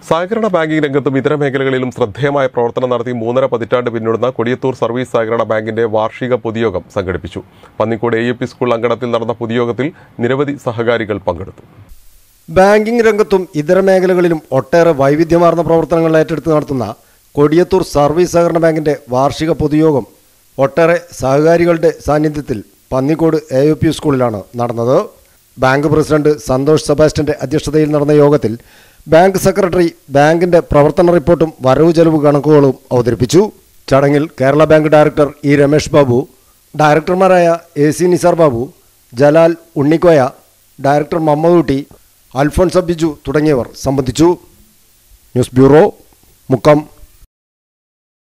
സഹകരണ ബാങ്കിംഗ് രംഗത്തും ഇതര മേഖലകളിലും ശ്രദ്ധേയമായ പ്രവർത്തനം നടത്തി മൂന്നര പതിറ്റാണ്ട് പിന്നിടുന്ന കൊടിയത്തൂർ സർവീസ് സഹകരണ ബാങ്കിന്റെ വാർഷിക പൊതുയോഗം സംഘടിപ്പിച്ചു പന്നിക്കോട് എ പി സ്കൂൾ അങ്കണത്തിൽ നടന്ന പൊതുയോഗത്തിൽ നിരവധി സഹകാരികൾ പങ്കെടുത്തു ബാങ്കിംഗ് രംഗത്തും ഇതര മേഖലകളിലും ഒട്ടേറെ വൈവിധ്യമാർന്ന പ്രവർത്തനങ്ങൾ ഏറ്റെടുത്ത് നടത്തുന്ന കൊടിയത്തൂർ സർവീസ് സഹകരണ ബാങ്കിന്റെ വാർഷിക പൊതുയോഗം ഒട്ടേറെ സഹകാരികളുടെ സാന്നിധ്യത്തിൽ പന്നിക്കോട് എ യു പി സ്കൂളിലാണ് നടന്നത് ബാങ്ക് പ്രസിഡന്റ് സന്തോഷ് സെബാസ്റ്റ്യന്റെ അധ്യക്ഷതയിൽ നടന്ന യോഗത്തിൽ ബാങ്ക് സെക്രട്ടറി ബാങ്കിന്റെ പ്രവർത്തന റിപ്പോർട്ടും വരവ് ചെലവ് കണക്കുകളും അവതരിപ്പിച്ചു ചടങ്ങിൽ Kerala bank director E Ramesh Babu ഡയറക്ടർമാരായ A C Nisar Babu Jalal Unnikoya director Mammadutty Alphonse Biju തുടങ്ങിയവർ സംബന്ധിച്ചു ന്യൂസ് ബ്യൂറോ മുക്കം